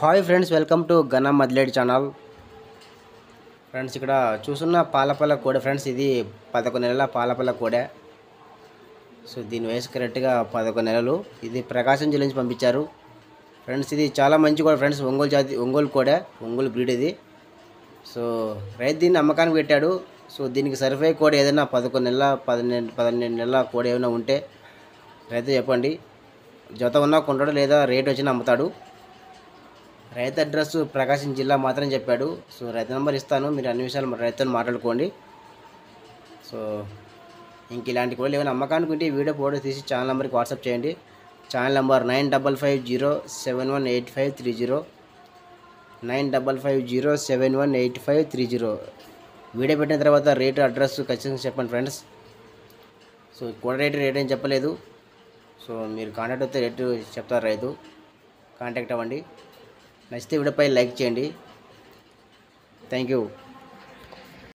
hi friends welcome to ఘన మద్లేడ్ channel friends ఇక్కడ చూస్తున్న పాలపల్ల కోడె ఫ్రెండ్స్ ఇది పదకొండు నెలల పాలపల్ల కోడె సో దీని వయసు కరెక్ట్గా పదకొండు నెలలు ఇది ప్రకాశం జిల్లా నుంచి పంపించారు ఫ్రెండ్స్ ఇది చాలా మంచి కోడ ఫ్రెండ్స్ ఒంగోలు జాతి ఒంగోలు కోడె ఒంగోలు బ్రీడ్ ఇది సో రైతు దీన్ని అమ్మకానికి పెట్టాడు సో దీనికి సరిపోయే కోడ ఏదైనా పదకొండు నెలల పన్నెండు పన్నెండు నెలల కోడ ఏమైనా ఉంటే రైతు చెప్పండి జత ఉన్నా కొంటాడు లేదా రేట్ వచ్చినా అమ్ముతాడు రైతు అడ్రస్ ప్రకాశం జిల్లా మాత్రం చెప్పాడు సో రైతు నెంబర్ ఇస్తాను మీరు అన్ని విషయాలు రైతుతో మాట్లాడుకోండి సో ఇంక ఇలాంటి కూడా ఏమైనా అమ్మకానికి ఉంటే ఈ వీడియో ఫోటో తీసి ఛానల్ నెంబర్కి వాట్సాప్ చేయండి channel number nine double five zero seven one eight five three zero nine double five zero seven one eight five three zero video పెట్టిన తర్వాత రేటు అడ్రస్ ఖచ్చితంగా చెప్పండి ఫ్రెండ్స్ సో కూడా rate rate ఏం చెప్పలేదు so మీరు contact అయితే rate చెప్తారు రైతు కాంటాక్ట్ అవ్వండి నచ్చితే వీడియోపై లైక్ చేయండి థ్యాంక్ యూ